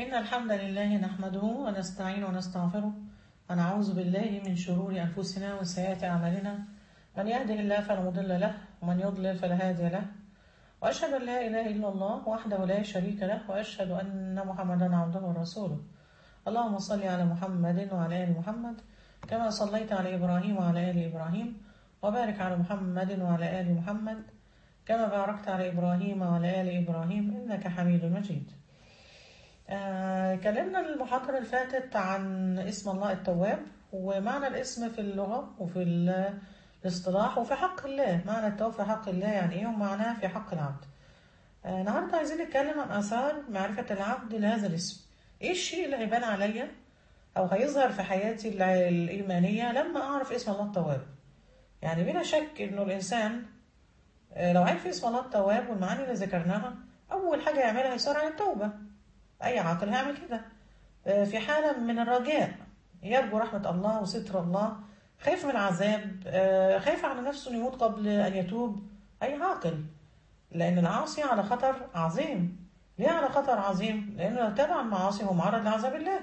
إن الحمد لله نحمده ونستعين ونستغفره ونعوذ بالله من شرور أنفسنا وسيئات أعمالنا من يهده الله فلا مضل له ومن يضلل فلا هادي له وأشهد أن لا إله إلا الله وحده لا شريك له وأشهد أن محمدا عبده ورسوله اللهم صل على محمد وعلى آل محمد كما صليت على إبراهيم وعلى آل إبراهيم وبارك على محمد وعلى آل محمد كما باركت على إبراهيم وعلى آل إبراهيم إنك حميد مجيد آه، كلمنا المحاضرة اللي فاتت عن اسم الله التواب ومعنى الاسم في اللغة وفي ال- الاصطلاح وفي حق الله معنى التواب في حق الله يعني ايه ومعناه في حق العبد آه، النهاردة عايزين نتكلم عن آثار معرفة العبد لهذا الاسم ايه الشيء اللي هيبان عليا أو هيظهر في حياتي الع- الإيمانية لما أعرف اسم الله التواب يعني بلا شك إنه الإنسان آه، لو عرف اسم الله التواب والمعاني اللي ذكرناها أول حاجة يعملها يسارع على التوبة أي عاقل هيعمل كده آه، في حالة من الرجاء يرجو رحمة الله وستر الله خايف من العذاب آه، خايف على نفسه إنه يموت قبل أن يتوب أي عاقل لأن العاصي على خطر عظيم ليه على خطر عظيم؟ لأنه لو تابع المعاصي هو معرض لعذاب الله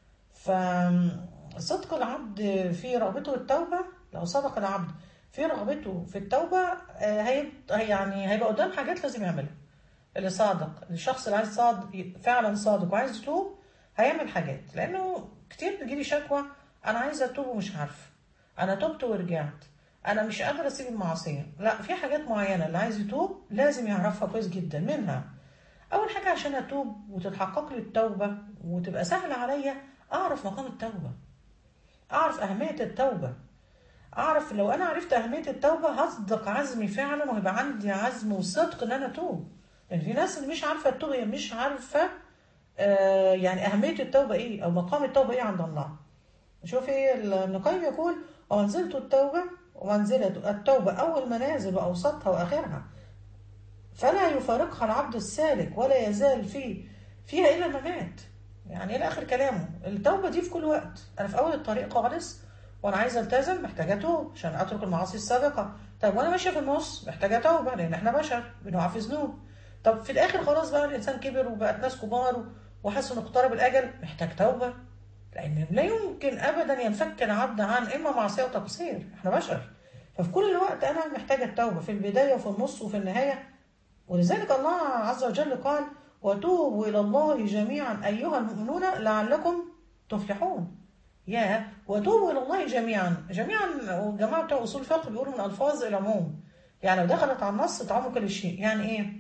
فصدق العبد في رغبته التوبة لو صدق العبد في رغبته في التوبة آه، هي هي- يعني هيبقى قدام حاجات لازم يعملها اللي صادق الشخص اللي عايز صادق فعلا صادق وعايز يتوب هيعمل حاجات لانه كتير بتجيلي شكوى انا عايزه اتوب ومش عارفه انا تبت ورجعت انا مش قادره اسيب المعصيه لا في حاجات معينه اللي عايز يتوب لازم يعرفها كويس جدا منها اول حاجه عشان اتوب وتتحقق لي التوبه وتبقى سهله عليا اعرف مقام التوبه اعرف اهميه التوبه اعرف لو انا عرفت اهميه التوبه هصدق عزمي فعلا وهيبقى عندي عزم وصدق ان انا اتوب يعني في ناس اللي مش عارفه التوبه هي مش عارفه آه يعني اهميه التوبه ايه او مقام التوبه ايه عند الله شوفي ابن القيم يقول ومنزلة التوبة ومنزلة التوبة أول منازل وأوسطها وآخرها فلا يفارقها العبد السالك ولا يزال في فيها إلى الممات يعني إلى آخر كلامه التوبة دي في كل وقت أنا في أول الطريق خالص وأنا عايزة ألتزم محتاجة أتوب عشان أترك المعاصي السابقة طب وأنا ماشية في النص محتاجة توبة لأن إحنا بشر بنقع في ذنوب طب في الآخر خلاص بقى الإنسان كبر وبقت ناس كبار وحس إنه اقترب الأجل محتاج توبة لأن لا يمكن أبدا ينفك العبد عن إما معصية وتقصير إحنا بشر ففي كل وقت أنا محتاجة التوبة في البداية وفي النص وفي النهاية ولذلك الله عز وجل قال وتوبوا إلى الله جميعا أيها المؤمنون لعلكم تفلحون يا وتوبوا إلى الله جميعا جميعا وجماعة بتوع أصول الفقه بيقولوا من ألفاظ العموم يعني لو دخلت على النص تعم كل شيء يعني إيه؟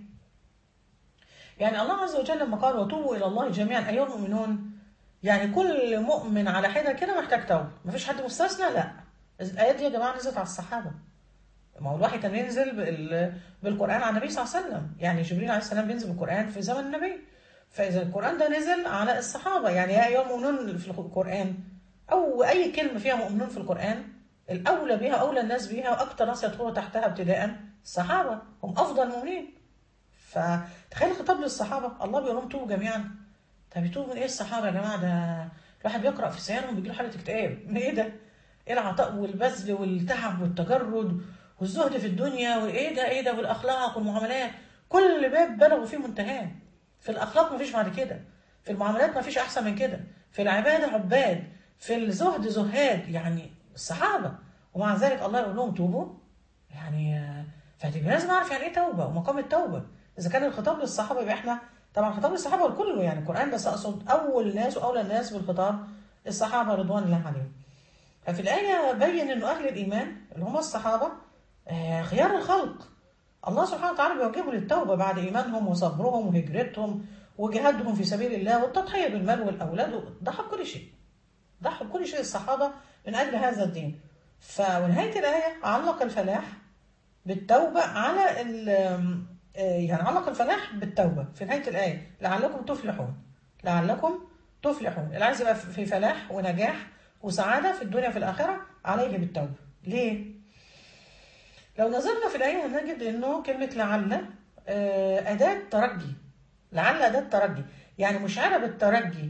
يعني الله عز وجل لما قال وتوبوا إلى الله جميعا أيها المؤمنون يعني كل مؤمن على حدة كده محتاج توبة مفيش حد مستثنى لا الآيات دي يا جماعة نزلت على الصحابة ما هو الوحي كان ينزل بال- بالقرآن على النبي صلى الله عليه وسلم يعني جبريل عليه السلام بينزل بالقرآن في زمن النبي فإذا القرآن ده نزل على الصحابة يعني يا أيها المؤمنون في القرآن أو أي كلمة فيها مؤمنون في القرآن الأولى بها أولى الناس بها وأكثر ناس يدخلوا تحتها ابتداء الصحابة هم أفضل المؤمنين فتخيل خطاب للصحابة الله بيقول لهم توبوا جميعا طب يتوبوا من ايه الصحابه يا جماعه ده الواحد بيقرا في سيرهم بيجيله حاله اكتئاب من ايه ده؟ ايه العطاء والبذل والتعب والتجرد والزهد في الدنيا وايه ده ايه ده والاخلاق والمعاملات كل باب بلغوا فيه منتهاه في الاخلاق مفيش بعد كده في المعاملات مفيش احسن من كده في العباده عباد في الزهد زهاد يعني الصحابه ومع ذلك الله يقول لهم توبوا يعني آه، فهتبقى لازم اعرف يعني ايه توبه ومقام التوبه اذا كان الخطاب للصحابه يبقى احنا طبعا خطاب الصحابه الكل يعني القران بس اقصد اول الناس واولى الناس بالخطاب الصحابه رضوان الله عليهم ففي الايه بين انه اهل الايمان اللي هم الصحابه آه، خيار الخلق الله سبحانه وتعالى بيوجبهم للتوبه بعد ايمانهم وصبرهم وهجرتهم وجهادهم في سبيل الله والتضحيه بالمال والاولاد ضحوا بكل شيء ضحوا بكل شيء الصحابه من اجل هذا الدين فنهايه الايه علق الفلاح بالتوبة على ال آه، يعني علق الفلاح بالتوبة في نهاية الآية لعلكم تفلحون لعلكم تفلحون اللي عايز يبقى في فلاح ونجاح وسعادة في الدنيا وفي الآخرة عليه بالتوبة ليه؟ لو نظرنا في الآية هنجد إنه كلمة لعل آه، أداة ترجي لعل أداة ترجي يعني مشعرة بالترجي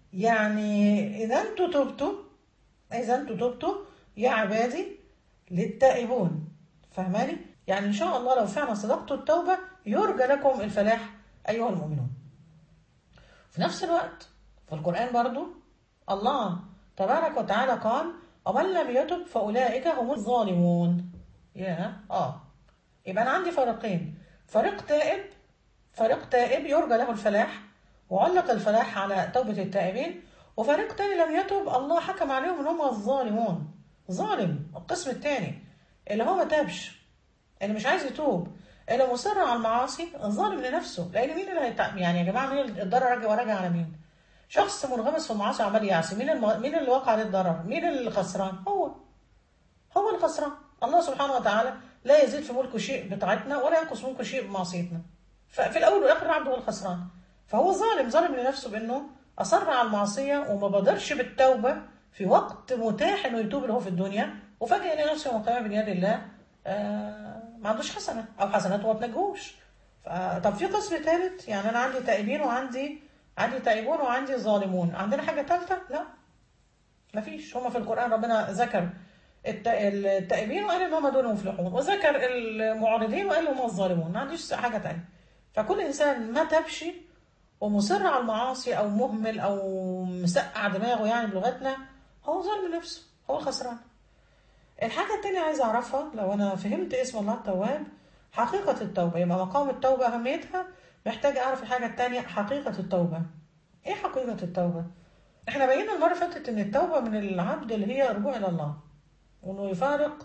يعني إذا أنتوا تبتوا إذا أنتوا تبتوا يا عبادي للتائبون فاهماني؟ يعني إن شاء الله لو فعلا صدقتوا التوبة يرجى لكم الفلاح أيها المؤمنون. في نفس الوقت في القرآن برضو الله تبارك وتعالى قال ومن لم يتب فأولئك هم الظالمون يا اه يبقى أنا عندي فريقين فريق تائب فريق تائب يرجى له الفلاح وعلق الفلاح على توبة التائبين وفريق تاني لم يتب الله حكم عليهم ان هم الظالمون ظالم القسم الثاني اللي هو ما تابش اللي مش عايز يتوب اللي مصر على المعاصي ظالم لنفسه لان مين اللي هيتع... يعني يا جماعه مين الضرر راجع وراجع على مين؟ شخص منغمس في المعاصي وعمال يعصي مين الم... مين اللي وقع عليه الضرر؟ مين اللي خسران؟ هو هو اللي خسران الله سبحانه وتعالى لا يزيد في ملكه شيء بطاعتنا ولا ينقص ملكه شيء بمعصيتنا ففي الاول والاخر العبد هو الخسران فهو ظالم ظالم لنفسه بانه اصر على المعصيه وما بادرش بالتوبه في وقت متاح انه يتوب اللي هو في الدنيا وفجاه يلاقي نفسه يوم القيامه بيد الله آه ما عندوش حسنه او حسنات وما تنجوش طب في قسم ثالث يعني انا عندي تائبين وعندي عندي تائبون وعندي ظالمون عندنا حاجه ثالثه لا مفيش هما في القران ربنا ذكر التائبين وقال ان هم دول المفلحون وذكر المعرضين وقال هم الظالمون ما عنديش حاجه ثانيه فكل انسان ما تبش ومصر على المعاصي او مهمل او مسقع دماغه يعني بلغتنا هو ظالم نفسه هو الخسران الحاجه التانية عايزه اعرفها لو انا فهمت اسم الله التواب حقيقه التوبه يبقى مقام التوبه اهميتها محتاج اعرف الحاجه التانية حقيقه التوبه ايه حقيقه التوبه احنا بينا المره اللي فاتت ان التوبه من العبد اللي هي رجوع الى الله وانه يفارق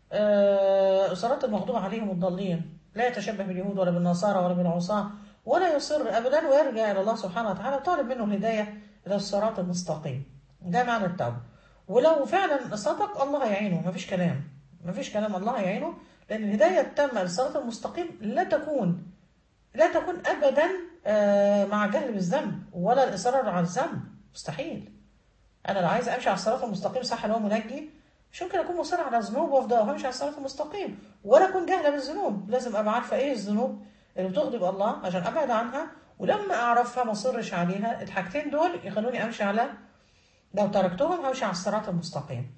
اسرات المغضوب عليهم الضالين لا يتشبه باليهود ولا بالنصارى ولا بالعصاه ولا يصر ابدا ويرجع الى الله سبحانه وتعالى وطالب منه الهدايه الى الصراط المستقيم ده معنى التوبه ولو فعلا صدق الله يعينه مفيش كلام مفيش كلام الله يعينه لان الهدايه التامه للصراط المستقيم لا تكون لا تكون ابدا مع جهل بالذنب ولا الاصرار على الذنب مستحيل انا لو عايز امشي على الصراط المستقيم صح اللي هو منجي مش ممكن اكون مصر على ذنوب وافضل امشي على الصراط المستقيم ولا اكون جاهله بالذنوب لازم ابقى عارفه ايه الذنوب اللي بتغضب الله عشان ابعد عنها ولما اعرفها ما اصرش عليها الحاجتين دول يخلوني امشي على لو تركتهم همشي على الصراط المستقيم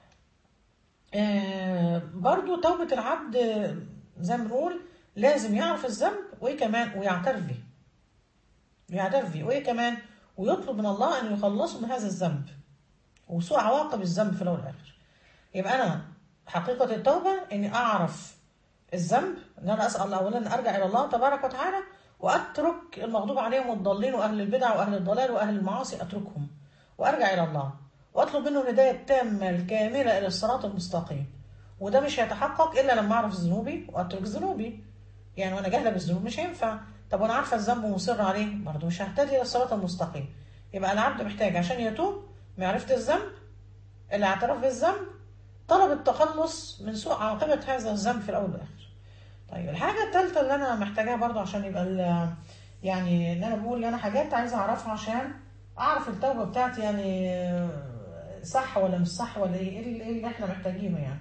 آه برضو توبة العبد زي ما بنقول لازم يعرف الذنب وايه كمان ويعترف به يعترف به وايه كمان ويطلب من الله ان يخلصه من هذا الذنب وسوء عواقب الذنب في الاول والاخر يبقى انا حقيقة التوبة اني اعرف الذنب ان انا اسال الله اولا ان ارجع الى الله تبارك وتعالى واترك المغضوب عليهم والضالين واهل البدع واهل الضلال واهل المعاصي اتركهم وارجع الى الله واطلب منه الهدايه التامه الكامله الى الصراط المستقيم وده مش هيتحقق الا لما اعرف ذنوبي واترك ذنوبي يعني وانا جاهله بالذنوب مش هينفع طب وانا عارفه الذنب ومصر عليه برضه مش ههتدي الى الصراط المستقيم يبقى العبد محتاج عشان يتوب معرفه الذنب الاعتراف بالذنب طلب التخلص من سوء عاقبه هذا الذنب في الاول والاخر طيب الحاجة الثالثة اللي أنا محتاجاها برضو عشان يبقى يعني إن أنا بقول إن أنا حاجات عايزة أعرفها عشان أعرف التوبة بتاعتي يعني صح ولا مش صح ولا إيه إيه اللي إحنا محتاجينه يعني.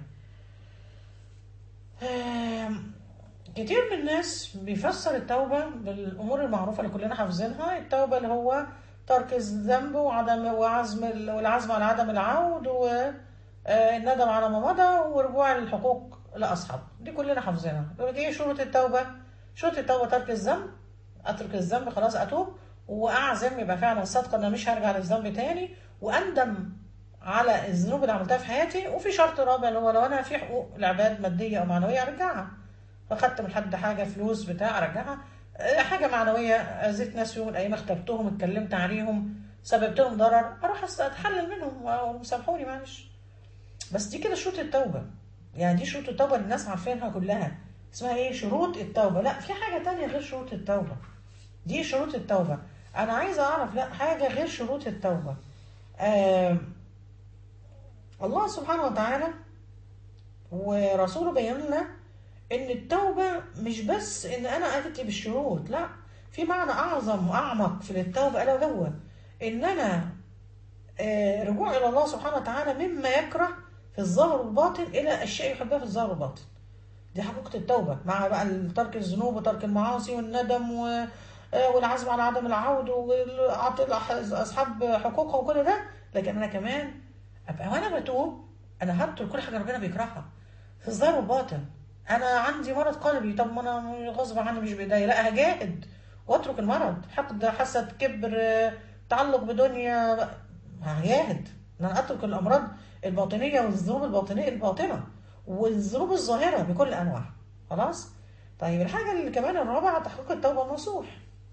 كتير من الناس بيفسر التوبة بالأمور المعروفة اللي كلنا حافظينها التوبة اللي هو ترك الذنب وعدم وعزم والعزم على عدم العود والندم على ما مضى ورجوع الحقوق لاصحابه دي كلنا حافظينها يقول لك ايه شروط التوبه شروط التوبه ترك الذنب اترك الذنب خلاص اتوب واعزم يبقى فعلا صادقه ان انا مش هرجع للذنب تاني واندم على الذنوب اللي عملتها في حياتي وفي شرط رابع اللي هو لو انا في حقوق العباد ماديه او معنويه ارجعها فخدت من حد حاجه فلوس بتاع ارجعها حاجه معنويه اذيت ناس يوم من الايام اخترتهم اتكلمت عليهم سببت لهم ضرر اروح اتحلل منهم وسامحوني معلش بس دي كده شروط التوبه يعني دي شروط التوبة اللي الناس عارفينها كلها اسمها ايه شروط التوبة لا في حاجة تانية غير شروط التوبة دي شروط التوبة انا عايزة اعرف لا حاجة غير شروط التوبة آه الله سبحانه وتعالى ورسوله بين لنا ان التوبة مش بس ان انا اتي بالشروط لا في معنى اعظم واعمق في التوبة الا وهو ان انا آه رجوع الى الله سبحانه وتعالى مما يكره في الظاهر والباطن الى اشياء يحبها في الظاهر والباطن دي حقيقه التوبه مع بقى ترك الذنوب وترك المعاصي والندم و... والعزم على عدم العود واعطي اصحاب حقوقها وكل ده لكن انا كمان ابقى وانا بتوب انا هترك كل حاجه ربنا بيكرهها في الظاهر والباطن انا عندي مرض قلبي طب ما انا غصب عني مش بايديا لا هجاهد واترك المرض حقد حسد كبر تعلق بدنيا هياهد ان انا اترك الامراض الباطنيه والذنوب الباطنيه الباطنه والذنوب الظاهره بكل انواعها خلاص طيب الحاجه اللي كمان الرابعه تحقيق التوبه النصوح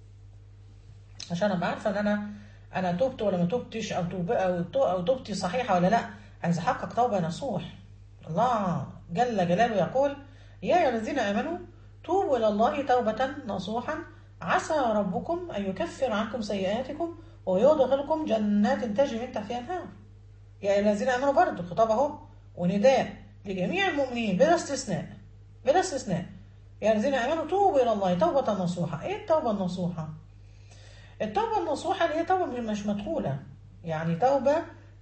عشان ابقى عارفه ان انا انا تبت ولا ما تبتش او توب او تو- او توبتي صحيحه ولا لا عايز احقق توبه نصوح الله جل جلاله يقول يا ايها الذين امنوا توبوا الى الله توبه نصوحا عسى ربكم ان يكفر عنكم سيئاتكم ويدخلكم جنات تجري من تحتها الانهار يا ايها الذين امنوا برضه خطاب اهو ونداء لجميع المؤمنين بلا استثناء بلا استثناء يا الذين امنوا توبوا الى الله توبه نصوحه ايه التوبه النصوحه التوبة النصوحة اللي هي توبة مش مدخولة يعني توبة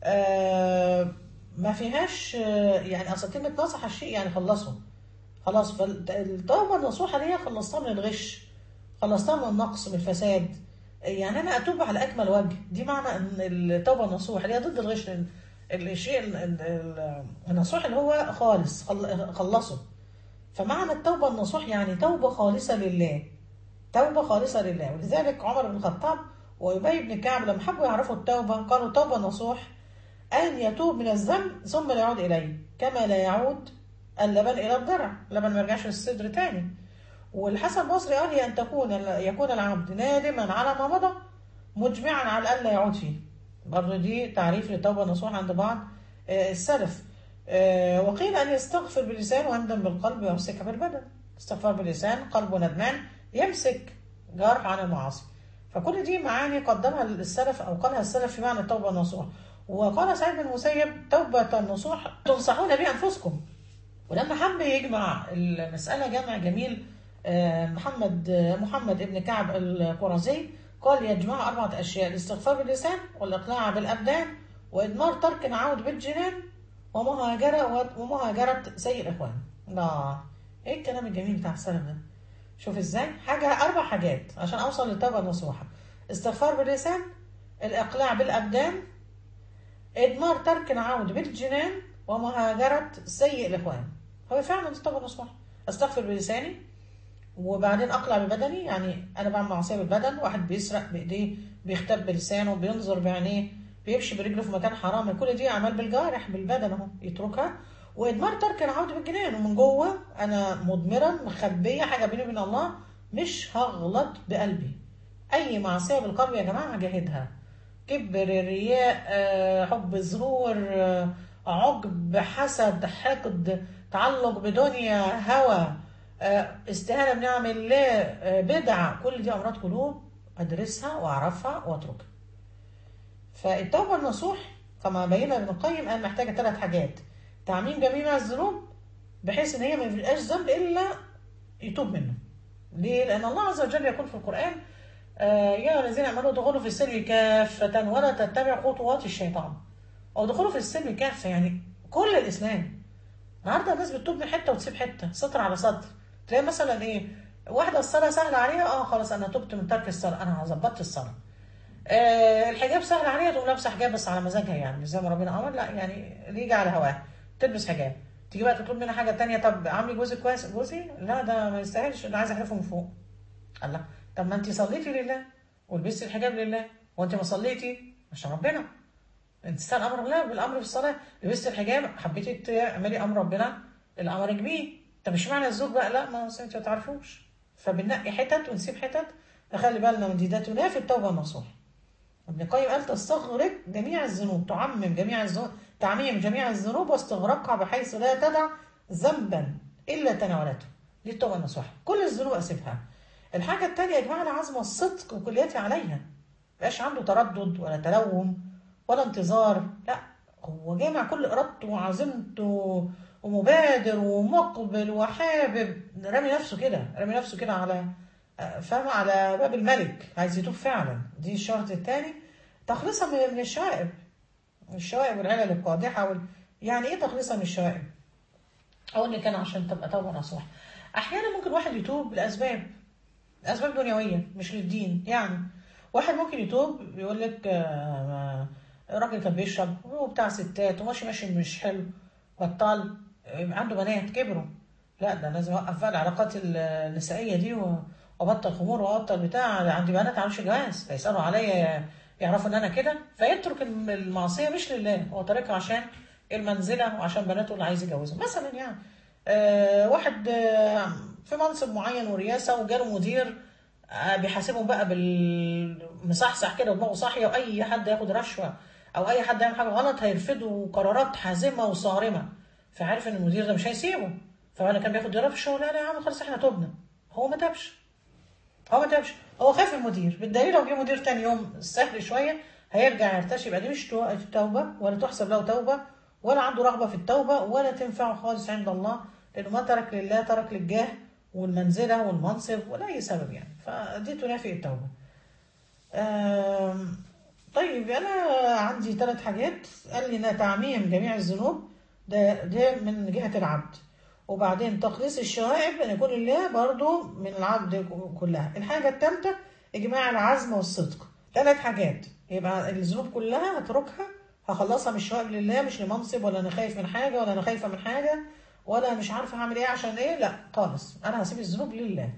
آه ما فيهاش آه يعني أصل كلمة نصح الشيء يعني خلصه خلاص فالتوبة النصوحة اللي هي خلصتها من الغش خلصتها من النقص من الفساد يعني أنا أتوب على أكمل وجه دي معنى إن التوبة النصوحة اللي هي ضد الغش لأن الشيء ال- ال- ال- النصوح اللي هو خالص خل- خلصه فمعنى التوبة النصوح يعني توبة خالصة لله توبة خالصة لله ولذلك عمر بن الخطاب وأبي بن كعب لما حبوا يعرفوا التوبة قالوا توبة نصوح أن يتوب من الذنب ثم لا يعود إليه كما لا يعود اللبن إلى الضرع اللبن ما يرجعش للصدر تاني والحسن البصري قال هي أن تكون يكون العبد نادما على ما مضى مجمعا على ألا يعود فيه برضه دي تعريف للتوبة النصوح عند بعض آه، السلف آه، وقيل أن يستغفر باللسان ويندم بالقلب ويمسك بالبدن استغفار باللسان قلبه ندمان يمسك جرح عن المعاصي فكل دي معاني قدمها السلف او قالها السلف في معنى التوبه النصوح وقال سعيد بن المسيب توبه النصوح تنصحون بها انفسكم ولما حب يجمع المساله جمع جميل آه، محمد آه، محمد ابن كعب القرظي قال يجمع أربعة أشياء الاستغفار باللسان والإقلاع بالأبدان وإدمار ترك عود بالجنان ومهاجرة ومهاجرة سيء الإخوان لا إيه الكلام الجميل بتاع السلف ده شوف ازاي حاجة أربع حاجات عشان أوصل للتوبة النصوحة استغفار باللسان الإقلاع بالأبدان إدمار ترك عود بالجنان ومهاجرة سيء الإخوان هو فعلا دي التوبة النصوحة أستغفر بلساني وبعدين أقلع ببدني يعني أنا بعمل معصية بالبدن واحد بيسرق بإيديه بيختب بلسانه بينظر بعينيه بيمشي برجله في مكان حرام كل دي أعمال بالجارح بالبدن أهو يتركها وإدمار ترك العود بالجنان ومن جوه أنا مضمرا مخبية حاجة بيني وبين الله مش هغلط بقلبي أي معصية بالقلب يا جماعة هجاهدها كبر رياء آه، حب الظهور آه، عجب حسد حقد تعلق بدنيا هوى آه، استهانة بنعم الله آه، بدع كل دي أمراض قلوب أدرسها وأعرفها وأتركها فالتوبة النصوح كما بين ابن القيم قال محتاجة ثلاث حاجات تعميم جميع الذنوب بحيث ان هي ما يبقاش ذنب الا يتوب منه ليه؟ لان الله عز وجل يقول في القران آه، يا أيها الذين امنوا ادخلوا في السلم كافة ولا تتبعوا خطوات الشيطان او ادخلوا في السلم كافة يعني كل الاسلام النهارده الناس بتتوب من حته وتسيب حته سطر على سطر تلاقي مثلا ايه واحده الصلاه سهله عليها اه خلاص انا تبت من ترك الصلاه انا ظبطت الصلاه آه الحجاب سهل عليها تقوم لابسه حجاب بس على مزاجها يعني مش زي ما ربنا امر لا يعني اللي يجي على هواها تلبس حجاب تيجي بقى تطلب منها حاجه تانية طب عاملي جوزك كويس جوزي لا ده ما يستاهلش انا عايزه احلفه من فوق الله طب ما انت صليتي لله ولبستي الحجاب لله وانت ما صليتي عشان ربنا انت تستاهل امر الله بالامر في الصلاه لبست الحجاب حبيتي تعملي امر ربنا الامر بيه طب مش معنى الزوج بقى لا ما أصل انت ما تعرفوش فبننقي حتت ونسيب حتت نخلي بالنا من دي ده تنافي التوبه النصوح ابن القيم قال تستغرق جميع الذنوب تعمم جميع الذنوب تعميم جميع الذنوب واستغرقها بحيث لا تدع ذنبا الا تناولته دي التوبه النصوح كل الذنوب اسيبها الحاجه الثانيه يا جماعه العزم والصدق وكليتي عليها مبقاش عنده تردد ولا تلوم ولا انتظار لا هو جامع كل ارادته وعزيمته ومبادر ومقبل وحابب رامي نفسه كده رامي نفسه كده على فاهم على باب الملك عايز يتوب فعلا دي الشرط الثاني تخليصها من من الشوائب الشوائب والعلل القادحه وال... يعني ايه تخليصها من الشوائب؟ اقول لك انا عشان تبقى توبه نصوح احيانا ممكن واحد يتوب لاسباب اسباب دنيويه مش للدين يعني واحد ممكن يتوب يقول لك آه راجل كان بيشرب وبتاع ستات وماشي ماشي مش حلو بطال عنده بنات كبروا لا ده لازم اوقف بقى العلاقات النسائيه دي وابطل خمور وابطل بتاع عندي بنات عايشه جواز فيسالوا عليا يعرفوا ان انا كده فيترك الم- المعصيه مش لله هو تاركها عشان المنزله وعشان بناته اللي عايز يجوزها مثلا يعني آه واحد آه في منصب معين ورئاسه وجاله مدير آه بيحاسبهم بقى بالمصحصح كده ودماغه صاحيه واي حد ياخد رشوه او اي حد يعمل حاجه غلط هيرفضوا قرارات حازمه وصارمه فعارف ان المدير ده مش هيسيبه فانا كان بياخد دولار في الشغلانه يا عم خلاص احنا تبنا هو ما تابش هو ما تابش هو خاف المدير بالدليل لو جه مدير تاني يوم سهل شويه هيرجع يرتشي يبقى دي مش تو- توبه ولا تحسب له توبه ولا عنده رغبه في التوبه ولا تنفعه خالص عند الله لانه ما ترك لله ترك للجاه والمنزله والمنصب ولا اي سبب يعني فدي تنافي التوبه. آم، طيب انا عندي ثلاث حاجات قال لي ان تعميم جميع الذنوب ده ده من جهه العبد وبعدين تقديس الشوائب ان يكون لله برضو من العبد كلها الحاجه الثالثه اجماع العزم والصدق ثلاث حاجات يبقى الذنوب كلها هتركها هخلصها من الشوائب لله مش لمنصب ولا انا خايف من حاجه ولا انا خايفه من حاجه ولا مش عارفه هعمل ايه عشان ايه لا خالص انا هسيب الذنوب لله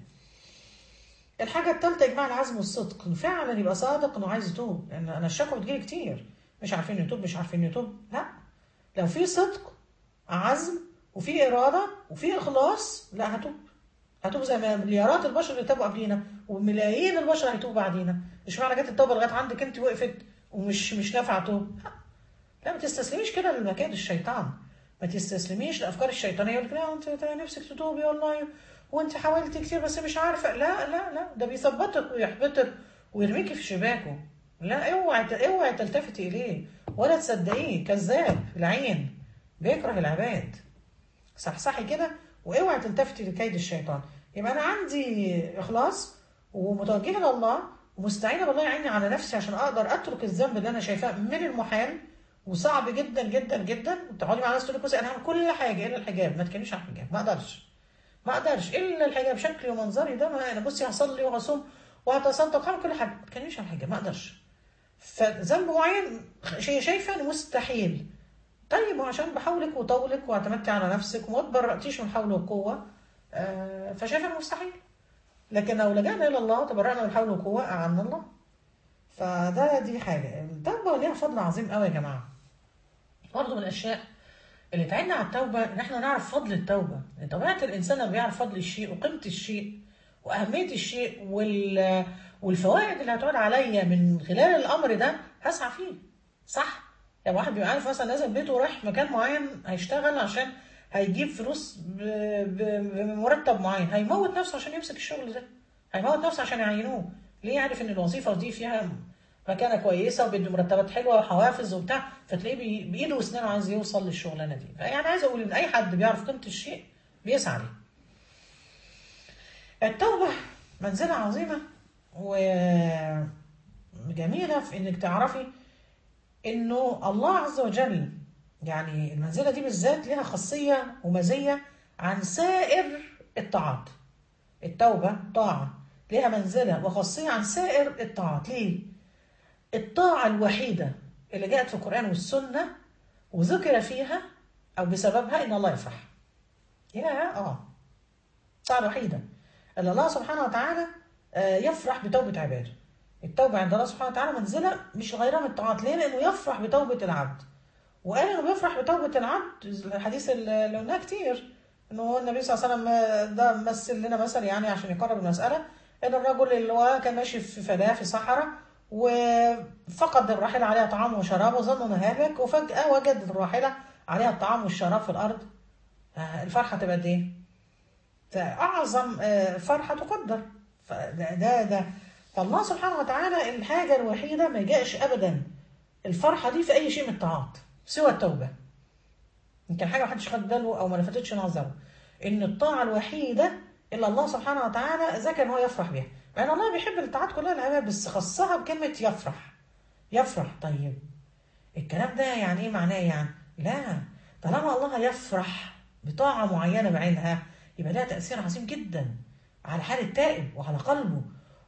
الحاجة التالتة إجماع العزم والصدق إنه فعلا يبقى صادق إنه عايز يتوب لأن أنا الشكوى بتجيلي كتير مش عارفين يتوب مش عارفين يتوب لا لو في صدق عزم وفي إرادة وفي إخلاص لا هتوب هتوب زي ما مليارات البشر اللي تابوا قبلينا وملايين البشر هيتوبوا بعدينا مش معنى جت التوبة لغاية عندك أنت وقفت ومش مش نافعة توب لا لا ما تستسلميش كده لمكائد الشيطان ما تستسلميش لافكار الشيطانيه يقول لك لا انت أنت نفسك تتوبي والله وانت حاولت كتير بس مش عارفه لا لا لا ده بيثبطك ويحبطك ويرميكي في شباكه لا اوعي اوعي تلتفتي اليه ولا تصدقيه كذاب العين بيكره العباد صحصحي كده واوعي تلتفتي لكيد الشيطان يبقى انا عندي اخلاص ومتوجهه الى الله ومستعينه بالله يعيني على نفسي عشان اقدر اترك الذنب اللي انا شايفاه من المحال وصعب جدا جدا جدا تقعدي مع ناس تقول لك بصي انا هعمل كل حاجه الا الحجاب ما تكلميش عن الحجاب ما اقدرش ما اقدرش الا الحجاب شكلي ومنظري ده ما انا بصي هصلي وهصوم وهتصدق هعمل كل حاجه ما تكلميش عن الحجاب ما اقدرش فذنب معين شيء شايفه انه مستحيل طيب وعشان بحاولك وطولك واعتمدتي على نفسك وما تبرأتيش من حول وقوه آه، فشايفه انه مستحيل لكن لو لجأنا الى الله تبرأنا من حول وقوه اعنا الله فده دي حاجه التوبه ليها فضل عظيم قوي يا جماعه برضه من الاشياء اللي تعيننا على التوبه ان احنا نعرف فضل التوبه يعني طبيعه الانسان لما بيعرف فضل الشيء وقيمه الشيء واهميه الشيء وال والفوائد اللي هتعود عليا من خلال الامر ده هسعى فيه صح يعني واحد بيبقى عارف مثلا نازل بيته ورايح مكان معين هيشتغل عشان هيجيب فلوس ب- ب- بمرتب معين هيموت نفسه عشان يمسك الشغل ده هيموت نفسه عشان يعينوه ليه عارف ان الوظيفه دي فيها مكانه كويسه وبيدي مرتبات حلوه وحوافز وبتاع فتلاقيه بي- بايده واسنانه عايز يوصل للشغلانه دي يعني عايز اقول ان اي حد بيعرف قيمه الشيء بيسعى ليه التوبه منزله عظيمه وجميله في انك تعرفي انه الله عز وجل يعني المنزله دي بالذات لها خاصيه ومزيه عن سائر الطاعات التوبه طاعه لها منزله وخاصيه عن سائر الطاعات ليه الطاعه الوحيده اللي جاءت في القران والسنه وذكر فيها او بسببها ان الله يفرح يا اه الطاعه الوحيده اللي الله سبحانه وتعالى آه، يفرح بتوبه عباده التوبه عند الله سبحانه وتعالى منزله مش غيرها من الطاعات ليه لانه يفرح بتوبه العبد وقال انه بيفرح بتوبه العبد الحديث اللي قلناه كتير انه النبي صلى الله عليه وسلم ده مثل لنا مثل يعني عشان يقرب المساله ان الرجل اللي هو كان ماشي في فلاة في صحراء وفقد الراحله عليها طعام وشراب وظن انه هالك وفجاه وجد الراحله عليها الطعام والشراب في الارض آه، الفرحه تبقى قد ايه؟ اعظم آه، فرحه تقدر فده ده ده فالله سبحانه وتعالى الحاجه الوحيده ما جاءش ابدا الفرحه دي في اي شيء من الطاعات سوى التوبه يمكن حاجه ما حدش خد باله او ما لفتتش نظره ان الطاعه الوحيده اللي الله سبحانه وتعالى ذكر ان هو يفرح بها مع ان الله بيحب الطاعات كلها العباد بس خصها بكلمه يفرح يفرح طيب الكلام ده يعني ايه معناه يعني لا طالما الله يفرح بطاعه معينه بعينها يبقى لها تاثير عظيم جدا على حال التائب وعلى قلبه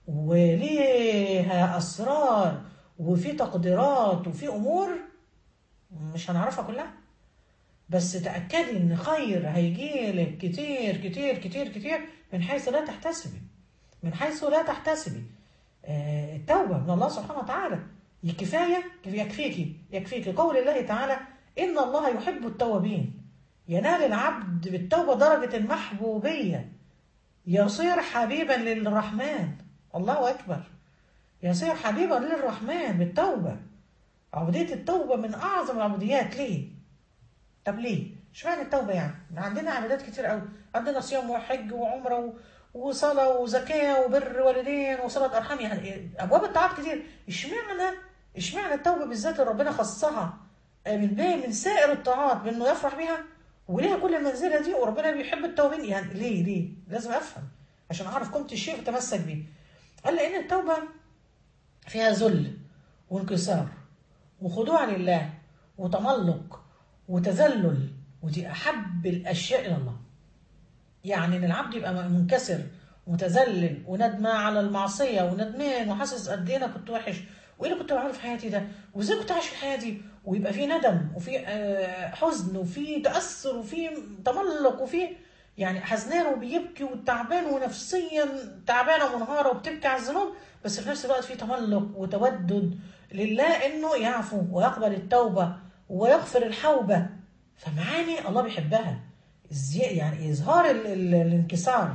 وليها اسرار وفي تقديرات وفي امور مش هنعرفها كلها بس تأكدي إن خير هيجيلك كتير كتير كتير كتير من حيث لا تحتسبي من حيث لا تحتسبي آه، التوبة من الله سبحانه وتعالى كفايه يكفيك يكفيك قول الله تعالى ان الله يحب التوابين ينال العبد بالتوبه درجه المحبوبيه يصير حبيبا للرحمن الله اكبر يصير حبيبا للرحمن بالتوبه عبوديه التوبه من اعظم العبوديات ليه طب ليه اشمعنى التوبه يعني عندنا عبادات كتير قوي عندنا صيام وحج وعمره و... وصلاة وزكاة وبر والدين وصلة أرحام يعني أبواب الطاعات كتير اشمعنى اشمعنى التوبة بالذات اللي ربنا خصها من باقي من سائر الطاعات بأنه يفرح بيها وليها كل المنزلة دي وربنا بيحب التوابين يعني ليه ليه لازم أفهم عشان أعرف قيمة الشيء وأتمسك بيه قال لأن التوبة فيها ذل وانكسار وخضوع لله وتملق وتذلل ودي أحب الأشياء إلى الله يعني ان العبد يبقى منكسر متذلل وندمان على المعصيه وندمان وحاسس قد ايه انا كنت وحش وايه اللي كنت بعمله في حياتي ده وازاي كنت عايش في حياتي ويبقى في ندم وفي حزن وفي تاثر وفي تملق وفي يعني حزنان وبيبكي وتعبان ونفسيا تعبانه ومنهاره وبتبكي على الذنوب بس في نفس الوقت في تملق وتودد لله انه يعفو ويقبل التوبه ويغفر الحوبه فمعاني الله بيحبها يعني اظهار ال ال الانكسار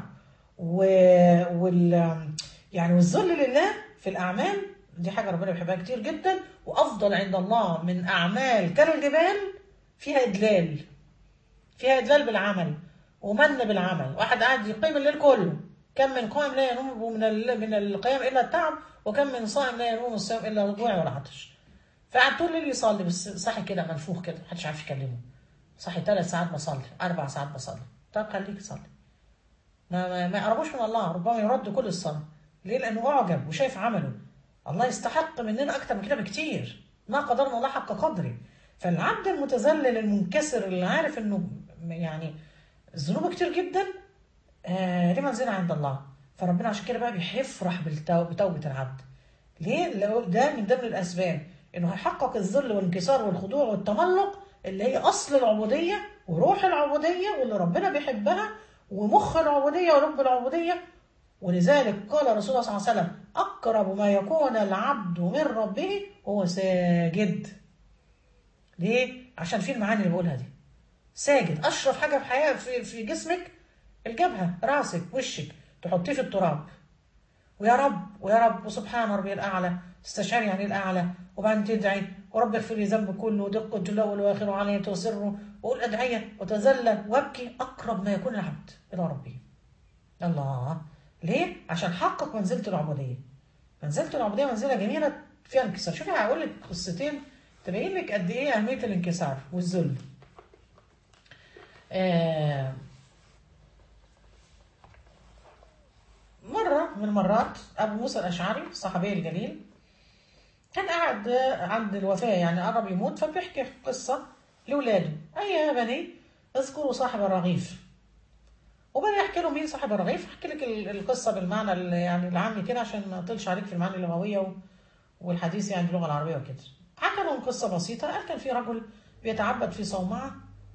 وال يعني والذل لله في الاعمال دي حاجه ربنا بيحبها كتير جدا وافضل عند الله من اعمال كالجبال فيها ادلال فيها ادلال بالعمل ومن بالعمل واحد قاعد يقيم الليل كله كم من قائم لا ينوم من من القيام الا التعب وكم من صائم لا ينوم الصيام الا الجوع والعطش فقعد طول الليل يصلي بس صاحي كده منفوخ كده محدش عارف يكلمه صحي ثلاث ساعات بصلي اربع ساعات بصلي طب خليك تصلي ما ما, ما يقربوش من الله ربما يرد كل الصلاه ليه لانه اعجب وشايف عمله الله يستحق مننا اكتر من كده بكتير ما قدرنا الله حق قدره فالعبد المتذلل المنكسر اللي عارف انه يعني ذنوبه كتير جدا آه ليه منزله عند الله فربنا عشان كده بقى بيفرح بتوبه العبد ليه ده من ضمن الاسباب انه هيحقق الذل والانكسار والخضوع والتملق اللي هي اصل العبوديه وروح العبوديه واللي ربنا بيحبها ومخ العبوديه ورب العبوديه ولذلك قال رسول الله صلى الله عليه وسلم اقرب ما يكون العبد من ربه هو ساجد ليه عشان في المعاني اللي بقولها دي ساجد اشرف حاجه في حياه في, في جسمك الجبهه راسك وشك تحطيه في التراب ويا رب ويا رب وسبحان ربي الاعلى استشعري يعني الاعلى وبعدين تدعي ورب اغفر لي ذنبي كله ودقه الاول واخره وعلانيته وسره واقول ادعيه وتذلل وابكي اقرب ما يكون العبد الى ربه. الله ليه؟ عشان حقق منزله العبوديه. منزله العبوديه منزله جميله فيها انكسار، شوفي هقول لك قصتين تبين لك قد ايه اهميه الانكسار والذل. آه مرة من المرات أبو موسى الأشعري الصحابي الجليل كان قاعد عند الوفاة يعني قرب يموت فبيحكي قصة لولاده أي يا بني اذكروا صاحب الرغيف وبدأ يحكي له مين صاحب الرغيف احكي لك القصة بالمعنى يعني العامي كده عشان ما اطلش عليك في المعاني اللغوية والحديث يعني باللغة العربية وكده حكى لهم قصة بسيطة قال كان في رجل بيتعبد في صومعة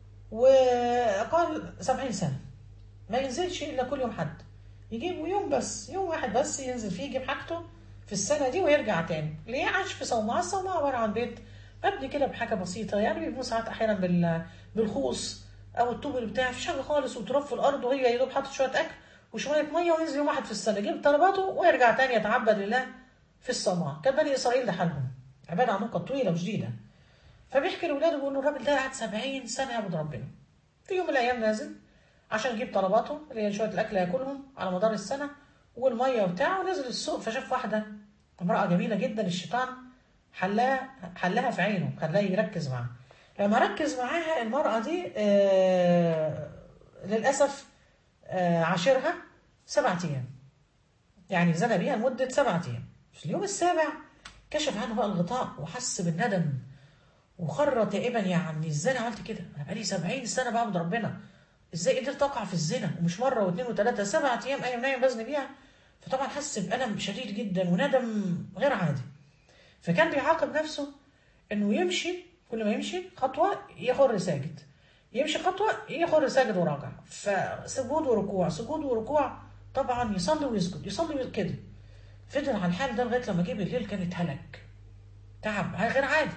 وقال سبعين سنة ما ينزلش إلا كل يوم حد يجيب يوم بس يوم واحد بس ينزل فيه يجيب حاجته في السنة دي ويرجع تاني ليه عاش في صومعة الصومعة عبارة عن بيت مبني كده بحاجة بسيطة يعني بيبنوا ساعات أحيانا بال... بالخوص أو الطوب اللي بتاع في حاجة خالص وتراب في الأرض وهي يا دوب حاطط شوية أكل وشوية مية وينزل يوم واحد في السنة يجيب طلباته ويرجع تاني يتعبد لله في الصومعة كان بني إسرائيل ده حالهم عبادة عميقة طويلة وشديدة فبيحكي لأولاده بيقول له الراجل ده قعد 70 سنة يعبد ربنا في يوم من الأيام نازل عشان يجيب طلباته اللي هي شويه الاكل ياكلهم على مدار السنه والميه وبتاع ونزل السوق فشاف واحده امراه جميله جدا الشيطان حلاها حلها في عينه خلاها يركز معاها لما ركز معاها المراه دي آه للاسف آه عاشرها سبعة ايام يعني زنى بيها لمده سبعة ايام في اليوم السابع كشف عنه بقى الغطاء وحس بالندم وخر تائبا يعني ازاي انا عملت كده؟ انا بقالي 70 سنه بعبد ربنا ازاي قدرت اقع في الزنا ومش مره واثنين وثلاثه سبعة ايام ايام نايم بزني بيها فطبعا حس بالم شديد جدا وندم غير عادي فكان بيعاقب نفسه انه يمشي كل ما يمشي خطوه يخر ساجد يمشي خطوه يخر ساجد وراجع فسجود وركوع سجود وركوع طبعا يصلي ويسجد يصلي كده فضل على الحال ده لغايه لما جه بالليل كان اتهلك تعب غير عادي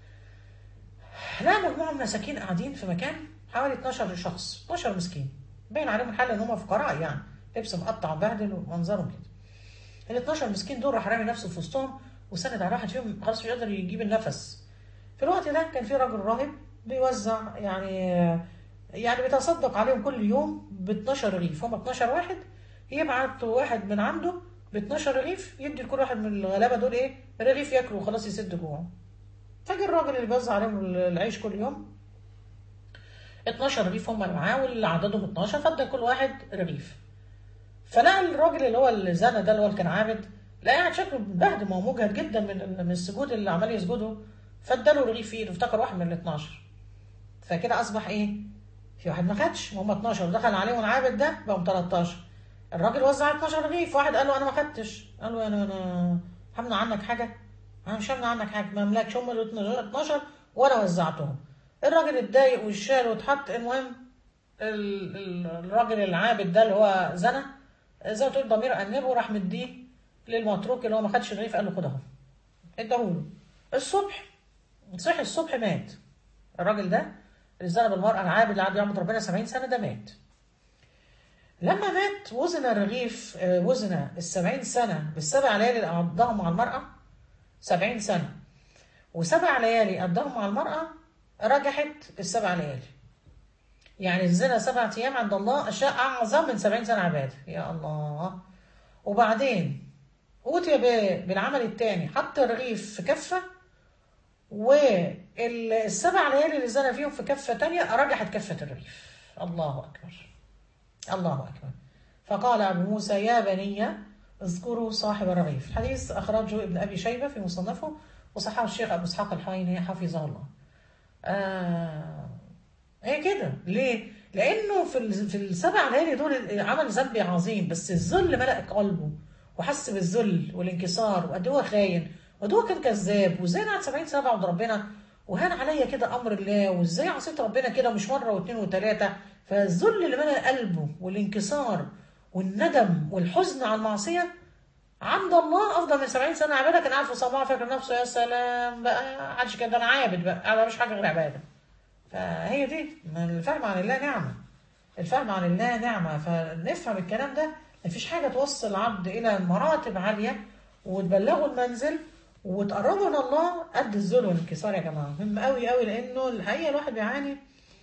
لا مجموعه من المساكين قاعدين في مكان حوالي 12 شخص 12 مسكين باين عليهم الحال ان هم فقراء يعني لبس مقطع وبهدل ومنظرهم كده ال 12 مسكين دول راح رامي نفسه في وسطهم وسند على واحد فيهم خلاص مش قادر يجيب النفس في الوقت ده كان في راجل راهب بيوزع يعني يعني بيتصدق عليهم كل يوم ب 12 رغيف هم 12 واحد يبعت واحد من عنده ب 12 رغيف يدي لكل واحد من الغلابه دول ايه رغيف ياكلوا وخلاص يسد جوعهم فجأة الراجل اللي بيوزع عليهم العيش كل يوم 12 رغيف هم اللي معاه واللي عددهم 12 فادى كل واحد رغيف فلقى الراجل اللي هو اللي زنى ده اللي هو اللي كان عابد لقى قاعد شكله مبهدل ما هو مجهد جدا من من السجود اللي عمال يسجده فاداله رغيف في ايده افتكر واحد من ال 12 فكده اصبح ايه؟ في واحد ما خدش وهم 12 دخل عليهم العابد ده بقوا 13 الراجل وزع 12 رغيف واحد قال له انا ما خدتش قال له انا انا همنع عنك حاجه انا مش همنع عنك حاجه ما املكش هم ال 12 وانا وزعتهم الراجل اتضايق وشال واتحط المهم ال- ال- الراجل العابد ده اللي هو زنى زي ما تقول ضمير انبه وراح مديه للمتروك اللي هو ما خدش الرغيف قال له خد اهو اداهوله الصبح صحي الصبح مات الراجل ده اللي زنى بالمرأة العابد اللي قعد يعبد ربنا 70 سنة ده مات لما مات وزن الرغيف آه، وزن السبعين سنة بالسبع ليالي اللي قضاهم مع المرأة سبعين سنة وسبع ليالي قضاهم مع المرأة رجحت السبع ليالي يعني الزنا سبعة أيام عند الله أشياء أعظم من سبعين سنة عبادة يا الله وبعدين أوتي ب- بالعمل التاني حط الرغيف في كفة والسبع ليالي اللي زنى فيهم في كفة تانية رجحت كفة الرغيف الله أكبر الله أكبر فقال أبو موسى يا بني اذكروا صاحب الرغيف الحديث أخرجه ابن أبي شيبة في مصنفه وصححه الشيخ أبو إسحاق الحويني حفظه الله آه هي كده ليه؟ لأنه في ال- في السبع ليالي دول عمل ذنب عظيم بس الذل ملأ قلبه وحس بالذل والانكسار وقد هو خاين وقد هو كان كذاب وازاي انا قعدت 70 سنه بعبد ربنا وهان عليا كده امر الله وازاي عصيت ربنا كده مش مره واثنين وثلاثه فالذل اللي ملأ قلبه والانكسار والندم والحزن على المعصيه عند الله افضل من 70 سنه عباده كان قاعد في صباح فاكر نفسه يا سلام بقى عادش كده انا عابد بقى انا مش حاجه غير عباده فهي دي ما الفهم عن الله نعمه الفهم عن الله نعمه فنفهم الكلام ده مفيش حاجه توصل العبد الى مراتب عاليه وتبلغه المنزل وتقربه من الله قد الذل والانكسار يا جماعه مهم قوي قوي لانه الحقيقه الواحد بيعاني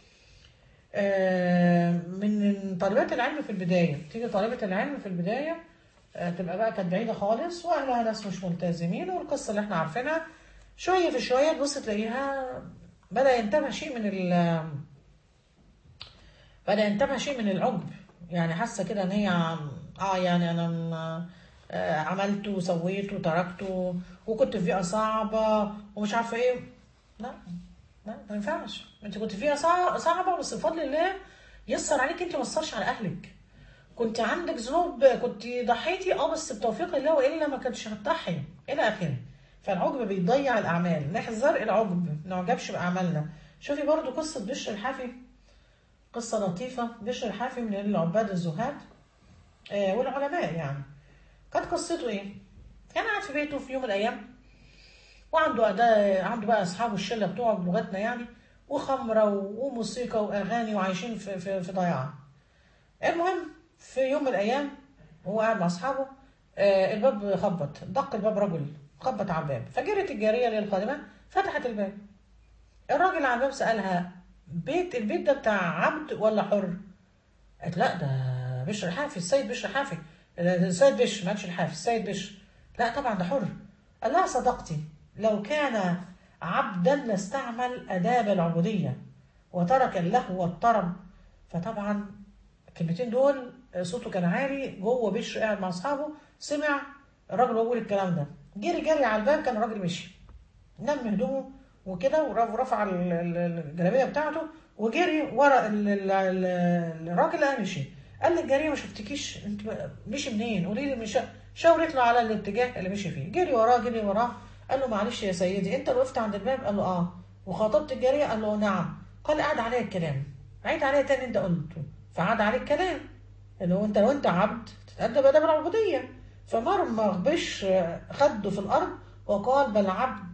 آه، من طالبات العلم في البدايه تيجي طالبه العلم في البدايه آه، تبقى بقى كانت بعيده خالص واهلها ناس مش ملتزمين والقصه اللي احنا عارفينها شويه في شويه تبص تلاقيها بدا ينتبه شيء من ال بدا ينتبه شيء من العجب يعني حاسه كده ان هي عم- اه يعني انا م- آه، عملت وسويت وتركت و- وكنت في بيئه صعبه ومش عارفه ايه لا لا ما ينفعش انت كنت فيها صع- صعبه بس بفضل الله يسر عليك انت ما يسرش على اهلك كنت عندك ذنوب كنت ضحيتي اه بس بتوفيق الله والا ما كنتش هتضحي الى اخره فالعجب بيضيع الاعمال نحذر العجب ما نعجبش باعمالنا شوفي برضو قصه بشر الحافي قصه لطيفه بشر الحافي من العباد الزهاد آه والعلماء يعني كانت قصته ايه كان قاعد في بيته في يوم من الايام وعنده أداة عنده بقى أصحابه الشلة بتوعه بلغتنا يعني وخمرة و- وموسيقى وأغاني وعايشين في في في ضياع. المهم في يوم من الأيام وهو قاعد مع أصحابه آه الباب خبط دق الباب رجل خبط على الباب فجرت الجارية اللي هي الخادمة فتحت الباب. الراجل على الباب سألها بيت البيت ده بتاع عبد ولا حر؟ قالت لا ده بشر الحافي السيد بشر الحافي السيد بشر ما قالش الحافي السيد بشر لا طبعا ده حر قال لها صدقتي لو كان عبدا لاستعمل آداب العبودية وترك اللهو والطرب فطبعا الكلمتين دول صوته كان عالي جوه بشر قاعد مع اصحابه سمع الراجل بيقول الكلام ده جري جري على الباب كان الراجل مشي نم هدومه وكده ورف- ورفع ال- ال- الجلابيه بتاعته وجري ورا ال- ال- ال- الراجل قال مشي قال للجاريه ما شفتكيش انت بقى- مشي منين قولي لي مش شاورت له على الاتجاه اللي مشي فيه جري وراه جري وراه قال له معلش يا سيدي انت اللي وقفت عند الباب قال له اه وخاطبت الجاريه قال له نعم قال قعد عليا الكلام عيد عليا تاني انت قلته فعاد عليه الكلام اللي هو انت لو انت عبد تتأدب ادب العبوديه فمرمغ بش خده في الارض وقال بل عبد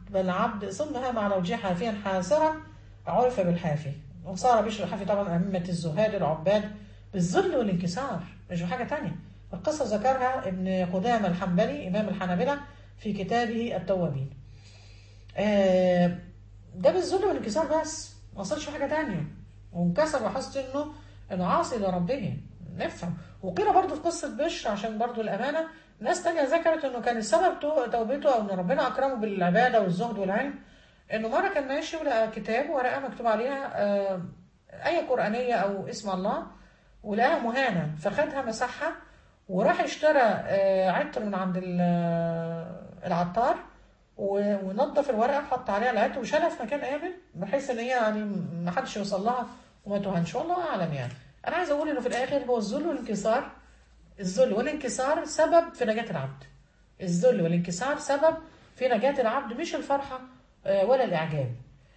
بل العبد ثم هام على وجهها حافيا حاسرا عرف بالحافي وصار بشر الحافي طبعا أئمة الزهاد العباد بالذل والانكسار مش بحاجة تانية القصة ذكرها ابن قدامة الحنبلي إمام الحنابلة في كتابه التوابين آه، ده بالذل والانكسار بس ما وصلش في حاجة تانية وانكسر وحس انه انه عاصي لربه نفهم وقيل برضو في قصة بشر عشان برضو الأمانة ناس تانية ذكرت انه كان السبب تو- توبته او ان ربنا اكرمه بالعبادة والزهد والعلم انه مرة كان ماشي ولقى كتاب ورقة مكتوب عليها آه، آية قرآنية او اسم الله ولقاها مهانة فخدها مسحها وراح اشترى آه، عطر من عند ال- آه، العطار و- ونظف الورقة وحط عليها العطر وشالها في مكان آمن بحيث ان هي يعني ما حدش يوصل لها وما تهنش والله اعلم يعني انا عايز اقول انه في الاخر هو الذل والانكسار الذل والانكسار سبب في نجاة العبد الذل والانكسار سبب في نجاة العبد مش الفرحة آه، ولا الإعجاب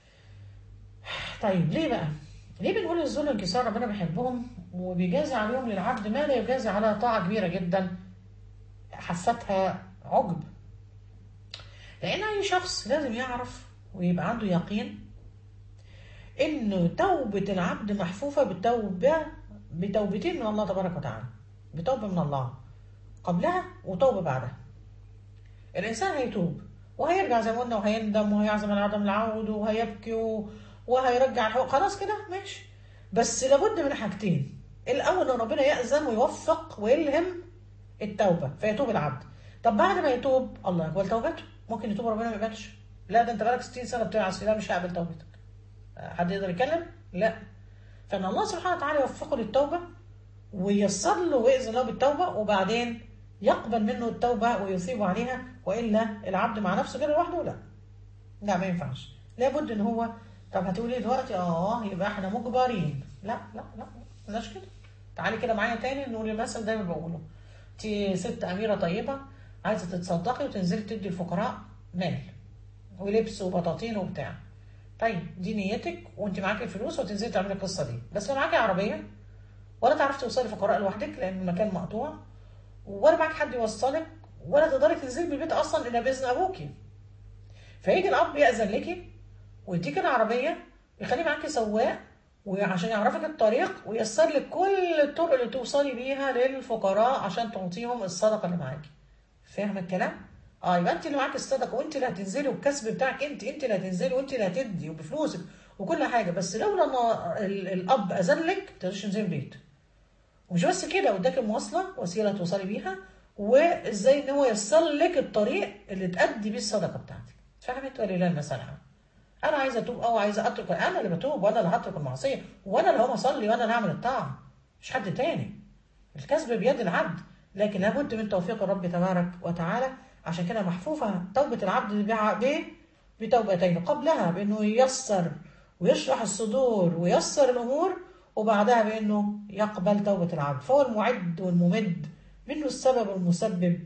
طيب ليه بقى؟ ليه بنقول الذل والانكسار ربنا بيحبهم وبيجازي عليهم للعبد ما لا يجازي على طاعة كبيرة جدا حفتها عجب لأن أي شخص لازم يعرف ويبقى عنده يقين إن توبة العبد محفوفة بالتوبة بتوبتين من الله تبارك وتعالى بتوبة من الله قبلها وتوبة بعدها الإنسان هيتوب وهيرجع زي ما قلنا وهيندم وهيعزم على عدم العود وهيبكي و... وهيرجع الحقوق خلاص كده ماشي بس لابد من حاجتين الأول إن ربنا يأذن ويوفق ويلهم التوبة فيتوب العبد طب بعد ما يتوب الله يقبل توبته ممكن يتوب ربنا ما يقبلش لا ده انت بقالك 60 سنه بتعصي لا مش هقبل توبتك حد يقدر يتكلم؟ لا فان الله سبحانه وتعالى يوفقه للتوبه وييسر له ويأذن له بالتوبه وبعدين يقبل منه التوبه ويثيب عليها والا العبد مع نفسه كده لوحده لا لا ما ينفعش لابد ان هو طب هتقولي دلوقتي اه يبقى احنا مجبرين لا لا لا بلاش كده تعالي كده معايا تاني نقول المثل دايما بقوله انت ست اميره طيبه عايزه تتصدقي وتنزلي تدي الفقراء مال ولبس وبطاطين وبتاع طيب دي نيتك وانت معاكي الفلوس وتنزلي تعملي القصه دي بس لا معاكي عربيه ولا تعرفي توصلي فقراء لوحدك لان المكان مقطوع ولا معاكي حد يوصلك ولا تقدري تنزلي من البيت اصلا الا باذن ابوكي فيجي الاب ياذن لك ويديك العربيه ويخلي معاكي سواق وعشان يعرفك الطريق وييسر لك كل الطرق اللي توصلي بيها للفقراء عشان تعطيهم الصدقه اللي معاكي فاهم الكلام؟ اه يبقى انت اللي معاك الصدقه وانت اللي هتنزلي والكسب بتاعك انت انت اللي هتنزلي وانت اللي هتدي وبفلوسك وكل حاجه بس لولا ان ال- الاب اذن لك ما تقدريش تنزلي البيت ومش بس كده واداك المواصله وسيله توصلي بيها وازاي ان هو ييسر لك الطريق اللي تأدي بيه الصدقه بتاعتك فهمت ولله المثل الأعلى. انا عايزه اتوب او عايزه اترك انا اللي بتوب وانا اللي هترك المعصيه وانا اللي هقوم اصلي وانا اللي هعمل الطاعه مش حد تاني الكسب بيد العبد لكن لابد من توفيق الرب تبارك وتعالى عشان كده محفوفه توبه العبد بع- ب بتوبتين قبلها بانه ييسر ويشرح الصدور وييسر الامور وبعدها بانه يقبل توبه العبد فهو المعد والممد منه السبب والمسبب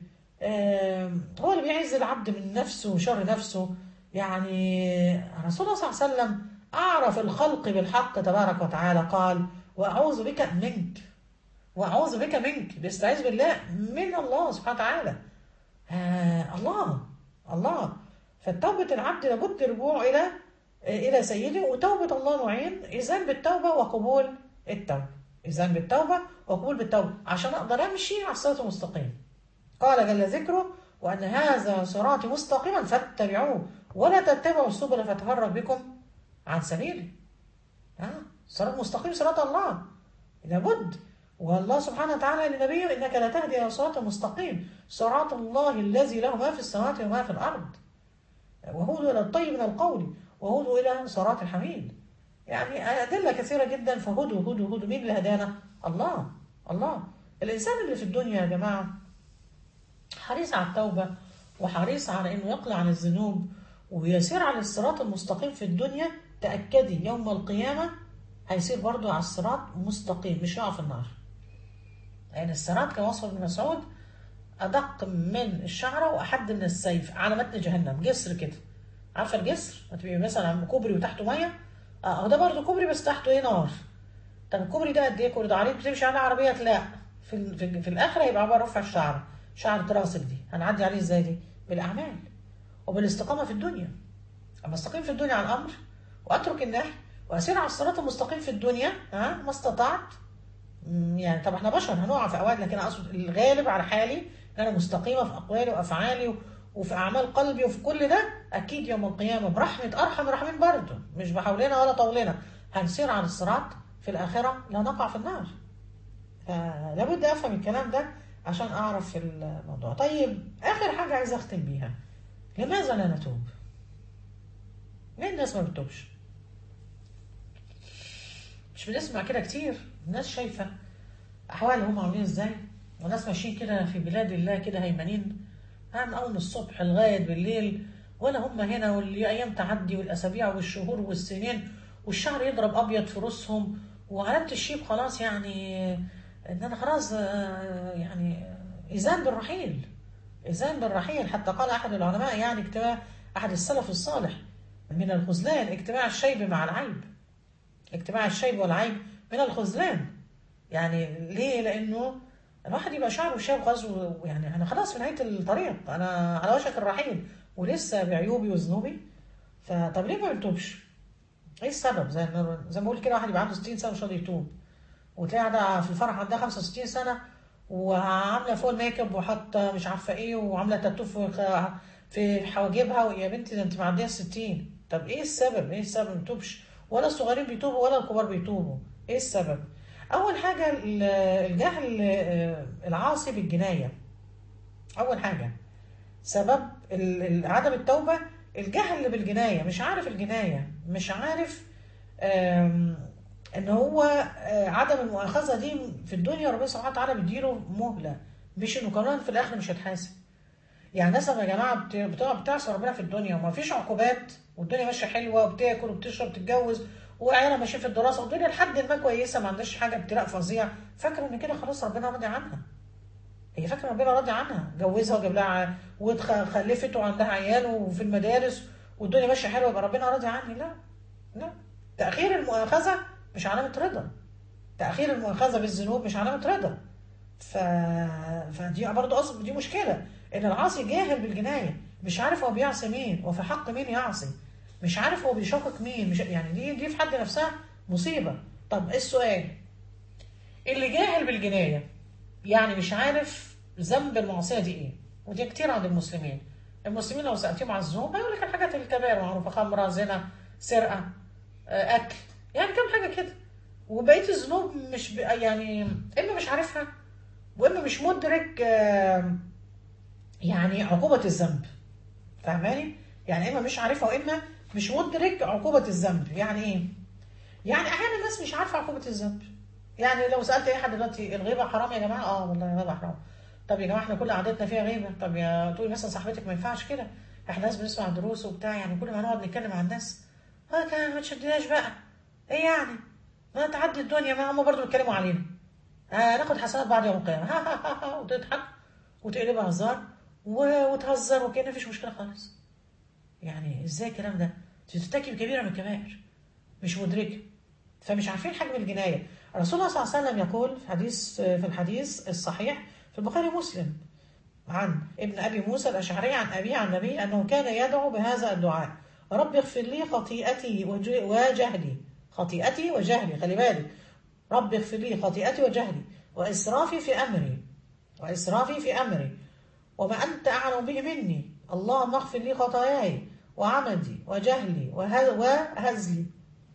آم، هو اللي بيعز العبد من نفسه وشر نفسه يعني رسول الله صلى الله عليه وسلم أعرف الخلق بالحق تبارك وتعالى قال وأعوذ بك منك وأعوذ بك منك بيستعيذ بالله من الله سبحانه وتعالى آه الله الله فالتوبة العبد لابد رجوع إلى إلى سيده وتوبة الله نوعين إذان بالتوبة وقبول التوبة إذان بالتوبة وقبول بالتوبة عشان أقدر أمشي على الصراط المستقيم قال جل ذكره وأن هذا صراطي مستقيما فاتبعوه ولا تتبعوا السبل فتفرق بكم عن سبيله آه. صراط مستقيم صراط الله لابد والله سبحانه وتعالى لنبيه انك لا تهدي الى صراط مستقيم صراط الله الذي له ما في السماوات وما في الارض وهدوا الى الطيب من القول وهدوا الى صراط الحميد يعني ادله كثيره جدا فهدوا هدوا هدوا مين اللي هدانا الله الله الانسان اللي في الدنيا يا جماعه حريص على التوبه وحريص على انه يقلع عن الذنوب ويسير على الصراط المستقيم في الدنيا تاكدي يوم القيامه هيسير برضو على الصراط مستقيم مش هيقع في النار يعني الصراط كما وصف ابن مسعود أدق من الشعرة وأحد من السيف على متن جهنم جسر كده عارفة الجسر؟ هتبقي مثلا عند كوبري وتحته مية اه هو ده برضه كوبري بس تحته ايه نار طب الكوبري ده قد ايه كوبري ده عريض بتمشي على عربيات لا في, ال- في, ال- في الآخرة هيبقى عبارة رفع الشعر شعرة راسك دي هنعدي عليه ازاي دي؟ بالأعمال وبالاستقامة في الدنيا اما استقيم في الدنيا على الامر واترك النهي واسير على الصراط المستقيم في الدنيا ها ما استطعت مم، يعني طب احنا بشر هنقع في اوقات لكن اقصد الغالب على حالي ان انا مستقيمه في اقوالي وافعالي و- وفي اعمال قلبي وفي كل ده اكيد يوم القيامه برحمه ارحم الراحمين برضه مش بحولنا ولا طولنا هنسير على الصراط في الاخره لا نقع في النار فلابد افهم الكلام ده عشان اعرف الموضوع طيب اخر حاجه عايز اختم بيها لماذا لا نتوب ليه الناس ما بتتوبش مش بنسمع كده كتير الناس شايفه احوالهم عاملين ازاي وناس ماشيين كده في بلاد الله كده هيمنين ها من اول من الصبح لغايه بالليل ولا هم هنا والايام تعدي والاسابيع والشهور والسنين والشعر يضرب ابيض في رؤوسهم وعلامه الشيب خلاص يعني ان انا خلاص آه، يعني اذان بالرحيل اذان بالرحيل حتى قال احد العلماء يعني اجتماع احد السلف الصالح من الخذلان اجتماع الشيب مع العيب اجتماع الشيب والعيب من الخذلان يعني ليه لانه الواحد يبقى شعره شاب خلاص و- ويعني انا خلاص في نهايه الطريق انا على وشك الرحيل ولسه بعيوبي وذنوبي فطب ليه ما بتوبش؟ ايه السبب؟ زي ما زي ما بقول كده واحد يبقى عنده 60 سنه مش راضي يتوب وتلاقي قاعده في الفرح عندها 65 سنه وعامله فوق الميك اب وحاطه مش عارفه ايه وعامله تاتو في خ- في حواجبها يا بنتي ده انت معديه 60 طب ايه السبب؟ ايه السبب ما بتوبش؟ ولا الصغيرين بيتوبوا ولا الكبار بيتوبوا ايه السبب؟ اول حاجه ال- الجهل آه، العاصي بالجنايه اول حاجه سبب ال- ال- عدم التوبه الجهل بالجنايه مش عارف الجنايه مش عارف آم، ان هو آه، عدم المؤاخذه دي في الدنيا ربنا سبحانه وتعالى بيديله مهله مش انه كمان في الاخر مش هيتحاسب يعني الناس لما يا جماعه بت- بتقع بتعصي ربنا في الدنيا وما فيش عقوبات والدنيا ماشيه حلوه وبتاكل وبتشرب وتتجوز وعيالها ماشيين في الدراسه والدنيا لحد ما كويسه ما عندهاش حاجه ابتلاء فظيع فاكره ان كده خلاص ربنا راضي عنها هي فاكره ربنا راضي عنها جوزها وجاب لها وخلفت وعندها عيال وفي المدارس والدنيا ماشيه حلوه يبقى ربنا راضي عني لا لا تاخير المؤاخذه مش علامه رضا تاخير المؤاخذه بالذنوب مش علامه رضا ف... فدي برضه اصلا دي مشكله ان العاصي جاهل بالجنايه مش عارف هو بيعصي مين وفي حق مين يعصي مش عارف هو بيشاقق مين مش يعني دي دي في حد نفسها مصيبه طب إيه السؤال اللي جاهل بالجنايه يعني مش عارف ذنب المعصيه دي ايه ودي كتير عند المسلمين المسلمين لو سالتيهم عن الذنوب هيقول لك الحاجات الكبائر معروفه خمره زنا سرقه آه، اكل يعني كم حاجه كده وبقيه الذنوب مش ب... يعني اما مش عارفها واما مش مدرك آه، يعني عقوبه الذنب فاهماني يعني اما مش عارفها واما مش مدرك عقوبه الذنب يعني ايه يعني احيانا الناس مش عارفه عقوبه الذنب يعني لو سالت اي حد دلوقتي الغيبه حرام يا جماعه اه والله الغيبه حرام طب يا جماعه احنا كل قعدتنا فيها غيبه طب يا تقولي مثلا صاحبتك ما ينفعش كده احنا ناس بنسمع دروس وبتاع يعني كل ما نقعد نتكلم عن الناس اه كان ما تشدناش بقى ايه يعني ما تعدي الدنيا ما هم برضه بيتكلموا علينا آه ناخد حسنات بعد يوم القيامه ها ها ها, ها وتضحك وتقلبها هزار و- وتهزر وكأن مفيش مشكله خالص يعني ازاي الكلام ده انت بترتكب كبيره من الكبائر مش مدركه فمش عارفين حجم الجنايه الرسول الله صلى الله عليه وسلم يقول في حديث في الحديث الصحيح في البخاري ومسلم عن ابن ابي موسى الاشعري عن ابيه عن النبي انه كان يدعو بهذا الدعاء رب اغفر لي خطيئتي وج- وجهلي خطيئتي وجهلي خلي بالك رب اغفر لي خطيئتي وجهلي واسرافي في امري واسرافي في امري وما انت اعلم به مني اللهم اغفر لي خطاياي وعمدي وجهلي وه- وهزلي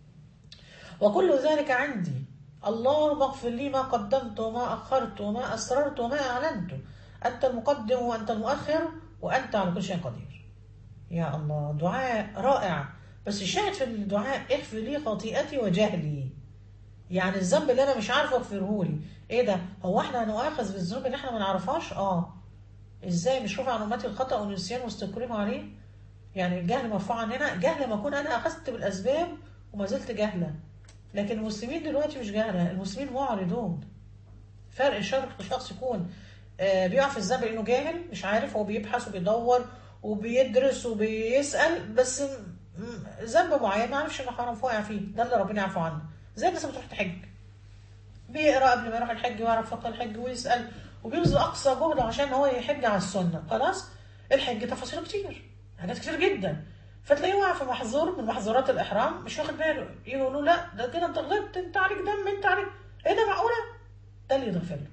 وكل ذلك عندي اللهم اغفر لي ما قدمت وما أخرت وما أسررت وما أعلنت أنت المقدم وأنت المؤخر وأنت على كل شيء قدير يا الله دعاء رائع بس الشاهد في الدعاء اغفر لي خطيئتي وجهلي يعني الذنب اللي انا مش عارفه اغفره لي ايه ده هو احنا هنؤاخذ بالذنوب اللي احنا ما نعرفهاش اه ازاي مش رفع عن امتي الخطا والنسيان واستكرموا عليه يعني الجهل مرفوع عننا جهل ما اكون انا اخذت بالاسباب وما زلت جاهله لكن المسلمين دلوقتي مش جهله المسلمين معرضون فرق شرط شخص يكون آه، بيقع في الذنب لانه جاهل مش عارف هو بيبحث وبيدور وبيدرس وبيسال بس م- م- ذنب معين ما عرفش انه حرام فوقع فيه ده اللي ربنا يعفو عنه زي الناس اللي بتروح تحج بيقرا قبل ما يروح الحج ويعرف فقه الحج ويسال وبيبذل اقصى جهده عشان هو يحج على السنه خلاص الحج تفاصيله كتير حاجات كتير جدا فتلاقيه واقع في محظور من محظورات الاحرام مش واخد باله يقولوا لا ده كده انت غلطت انت عليك دم انت عليك ايه ده معقوله ده اللي يغفر له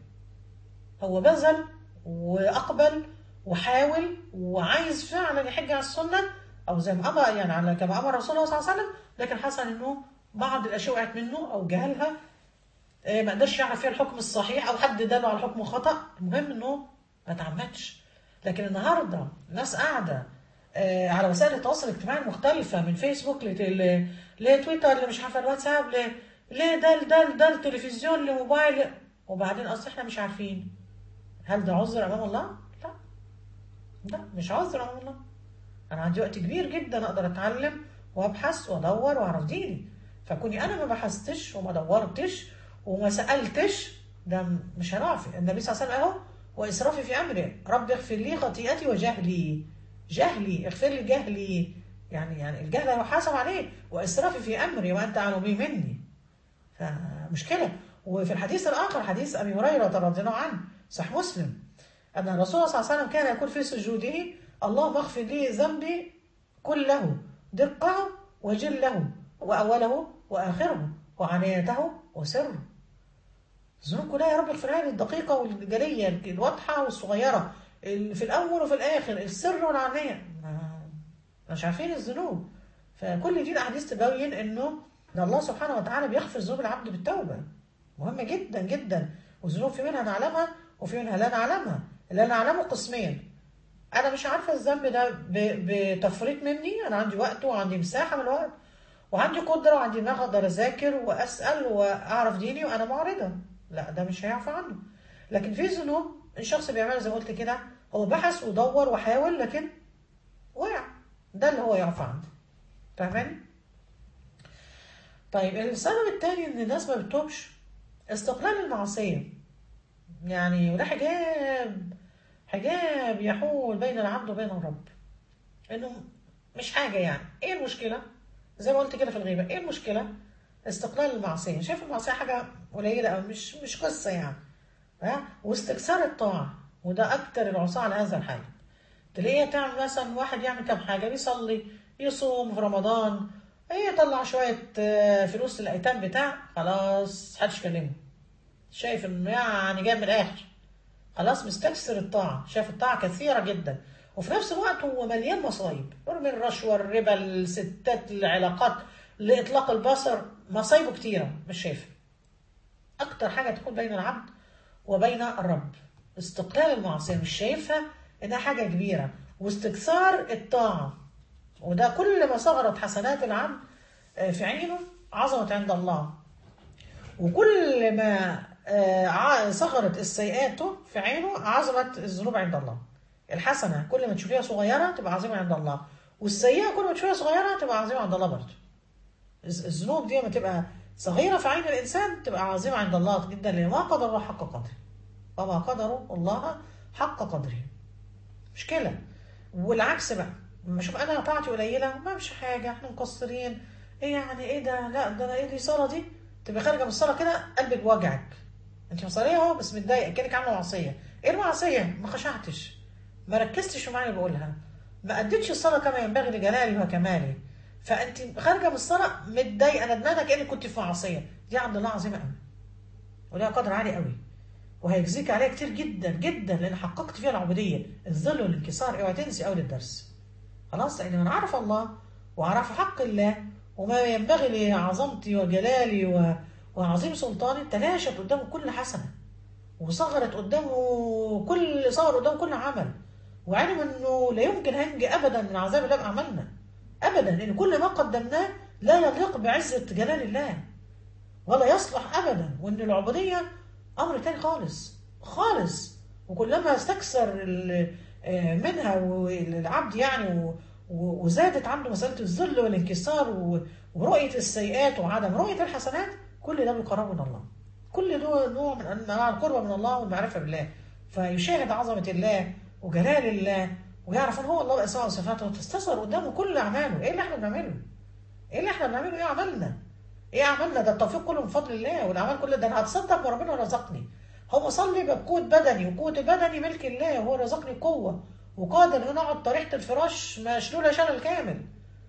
هو بذل واقبل وحاول وعايز فعلا يحج على السنه او زي ما امر يعني على كما امر رسول الله صلى الله عليه وسلم لكن حصل انه بعض الاشياء وقعت منه او جهلها آه، ما قدرش يعرف فيها الحكم الصحيح او حد دله على حكم خطا المهم انه ما تعمدش لكن النهارده الناس قاعده آه، على وسائل التواصل الاجتماعي المختلفه من فيسبوك لت- ل- لتويتر اللي مش عارفه الواتساب ل ل ده ده ده التلفزيون لموبايل وبعدين اصل احنا مش عارفين هل ده عذر امام الله؟ لا لا مش عذر امام الله انا عندي وقت كبير جدا اقدر اتعلم وابحث وادور واعرف ديني فكوني انا ما بحثتش وما دورتش وما سالتش ده مش هنعرف النبي صلى الله عليه وسلم اهو واسرافي في امري رب اغفر لي خطيئتي وجهلي جهلي اغفر لي جهلي يعني يعني الجهل هيحاسب عليه واسرافي في امري وانت اعلم به مني فمشكله وفي الحديث الاخر حديث ابي هريره رضي الله عنه صحيح مسلم ان الرسول صلى الله عليه وسلم كان يقول في سجوده اللهم اغفر لي ذنبي كله دقه وجله واوله واخره وعنايته وسره الذنوب كلها يا رب اغفرها لي الدقيقه والجليه الواضحه والصغيره اللي في الاول وفي الاخر السر والعلانيه ما- مش عارفين الذنوب فكل دي الاحاديث تبين انه ان الله سبحانه وتعالى بيغفر ذنوب العبد بالتوبه مهمه جدا جدا والذنوب في منها نعلمها وفي منها لا نعلمها اللي نعلمه قسمين انا مش عارفه الذنب ده ب- بتفريط مني انا عندي وقت وعندي مساحه من الوقت وعندي قدره وعندي دماغ اقدر اذاكر واسال واعرف ديني وانا معرضه لا ده مش هيعفى عنه لكن في ذنوب الشخص بيعملها زي ما قلت كده هو بحث ودور وحاول لكن وقع ده اللي هو يعفى عنه فاهماني؟ طيب السبب التاني ان الناس ما بتتوبش استقلال المعصيه يعني وده حجاب حجاب يحول بين العبد وبين الرب انه مش حاجه يعني ايه المشكله زي ما قلت كده في الغيبه ايه المشكله استقلال المعصيه شايف المعصيه حاجه قليله او مش مش قصه يعني ها واستكثار الطاعه وده اكتر العصاه على هذا الحال تلاقيه تعمل مثلا واحد يعمل كام حاجه بيصلي يصوم في رمضان ايه يطلع شويه آه، فلوس للايتام بتاع خلاص محدش يكلمه شايف انه يعني جاي من الاخر خلاص مستكثر الطاعة شايف الطاعة كثيرة جدا وفي نفس الوقت هو مليان مصايب من الرشوة الربا الستات العلاقات لإطلاق البصر مصايبه كتيرة مش شايفها أكتر حاجة تكون بين العبد وبين الرب استقلال المعصية مش شايفها إنها حاجة كبيرة واستكثار الطاعة وده كل ما صغرت حسنات العبد آه، في عينه عظمت عند الله وكل ما آه، ع- صغرت السيئات في عينه عظمت الذنوب عند الله الحسنة كل ما تشوفيها صغيرة تبقى عظيمة عند الله والسيئة كل ما تشوفيها صغيرة تبقى عظيمة عند الله برضه الز- الذنوب دي لما تبقى صغيرة في عين الإنسان تبقى عظيمة عند الله جدا لأن ما قدر الله حق قدره وما قدر الله حق قدره مشكلة والعكس بقى لما اشوف انا طاعتي قليله ما مش حاجه احنا مقصرين ايه يعني ايه ده لا ده انا ايه دي الصلاه دي تبقى خارجه من الصلاه كده قلبك وجعك انت مصليه اهو بس متضايقه كانك عامله معصيه ايه المعصيه ما خشعتش ما ركزتش في المعنى اللي بقولها ما اديتش الصلاه كما ينبغي لجلالي وكمالي فانت خارجه من الصلاه متضايقه ندمانه كانك كنت في معصيه دي عند الله عظيمه قوي ولها قدر عالي قوي وهيجزيك عليها كتير جدا جدا لان حققت فيها العبوديه الذل والانكسار اوعى تنسي اول الدرس خلاص لان من عرف الله وعرف حق الله وما ينبغي لعظمتي وجلالي و... وعظيم سلطاني تلاشت قدامه كل حسنه وصغرت قدامه كل صغر قدامه كل عمل وعلم انه لا يمكن هينجي ابدا من عذاب الله باعمالنا ابدا لان كل ما قدمناه لا يليق بعزه جلال الله ولا يصلح ابدا وان العبوديه امر تاني خالص خالص وكلما استكثر ال- آه، منها والعبد يعني و- و- وزادت عنده مساله الذل والانكسار و- ورؤيه السيئات وعدم رؤيه الحسنات كل ده بيقربه من الله كل ده نوع من انواع القرب من الله والمعرفه بالله فيشاهد عظمه الله وجلال الله ويعرف ان هو الله باسماء وصفاته وتستظهر قدامه كل اعماله ايه اللي احنا بنعمله ايه اللي احنا بنعمله ايه عملنا ايه عملنا ده التوفيق كله من فضل الله والاعمال كلها ده انا هتصدق وربنا رزقني هو صلي بقوة بدني وقوة بدني ملك الله وهو رزقني قوة وقادر ان انا اقعد طريحة الفراش مشلولة شلل كامل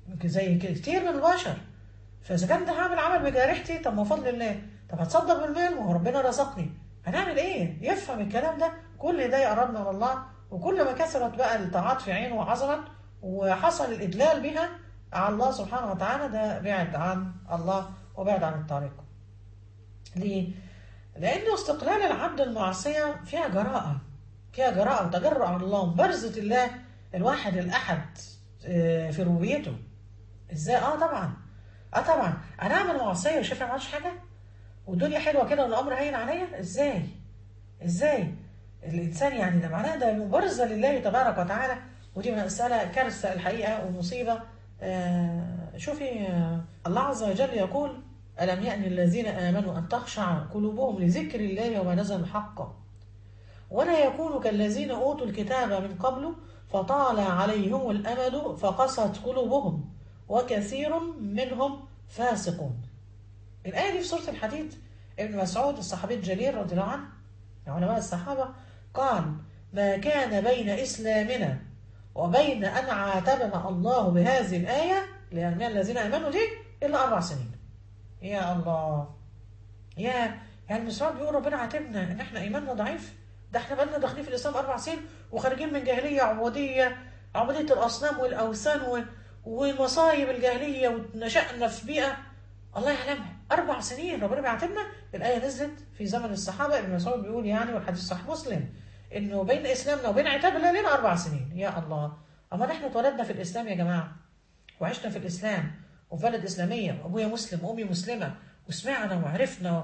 زي كتير من البشر فاذا كان ده هعمل عمل بجارحتي طب ما فضل الله طب هتصدق بالمال ما هو ربنا رزقني هنعمل ايه يفهم الكلام ده كل ده يقربنا من الله وكل ما كثرت بقى الطاعات في عينه وعظمت وحصل الادلال بها على الله سبحانه وتعالى ده بعد عن الله وبعد عن الطريق ليه؟ لأنه استقلال العبد المعصية فيها جراءة فيها جراءة وتجرؤ على الله ومبارزة الله الواحد الأحد آه، في ربوبيته ازاي؟ اه طبعا اه طبعا انا اعمل معصية وشايف ما عملتش حاجة والدنيا حلوة كده والأمر هين عليا ازاي؟ ازاي؟ الإنسان يعني ده معناه ده مبارزة لله تبارك وتعالى ودي مسألة كارثة الحقيقة ومصيبة آه شوفي آه الله عز وجل يقول ألم يأن الذين آمنوا أن تخشع قلوبهم لذكر الله وما نزل الحق ولا يكونوا كالذين أوتوا الكتاب من قبل فطال عليهم الأمد فقست قلوبهم وكثير منهم فاسقون الآية دي في سورة الحديد ابن مسعود الصحابي الجليل رضي الله عنه علماء الصحابة قال ما كان بين إسلامنا وبين أن عاتبنا الله بهذه الآية لأن الذين آمنوا دي إلا أربع سنين يا الله يا يعني مسعود بيقول ربنا عاتبنا إن إحنا إيماننا ضعيف ده إحنا بقالنا داخلين في الإسلام أربع سنين وخارجين من جاهلية عبودية عبودية الأصنام والأوثان و- ومصايب الجاهلية ونشأنا في بيئة الله يعلمها أربع سنين ربنا بيعاتبنا الآية نزلت في زمن الصحابة ابن مسعود بيقول يعني والحديث صحيح مسلم إنه بين إسلامنا وبين عتاب الله لنا أربع سنين يا الله أما إحنا اتولدنا في الإسلام يا جماعة وعشنا في الإسلام وفي بلد إسلامية وأبويا مسلم وأمي مسلمة وسمعنا وعرفنا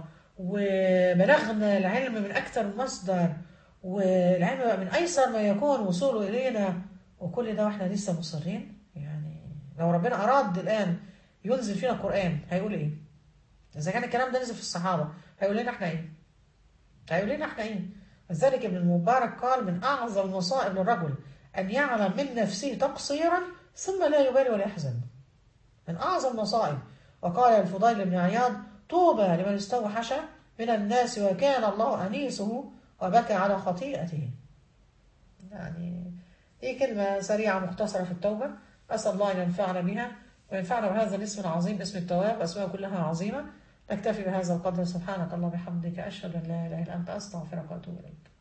وبلغنا العلم من أكثر من مصدر والعلم بقى من أيسر ما يكون وصوله إلينا وكل ده وإحنا لسه مصرين يعني لو ربنا أراد الآن ينزل فينا القرآن هيقول إيه؟ إذا كان الكلام ده نزل في الصحابة هيقول لنا إحنا إيه؟ هيقول لنا إحنا إيه؟ لذلك ابن المبارك قال من أعظم المصائب للرجل أن يعلم من نفسه تقصيرا ثم لا يبالي ولا يحزن من أعظم المصائب وقال الفضيل بن عياض طوبى لمن استوحش من الناس وكان الله أنيسه وبكى على خطيئته يعني دي كلمة سريعة مختصرة في التوبة أسأل الله أن ينفعنا بها وينفعنا بهذا الاسم العظيم اسم التواب أسماء كلها عظيمة نكتفي بهذا القدر سبحانك اللهم وبحمدك أشهد أن لا إله إلا أنت أستغفرك وأتوب إليك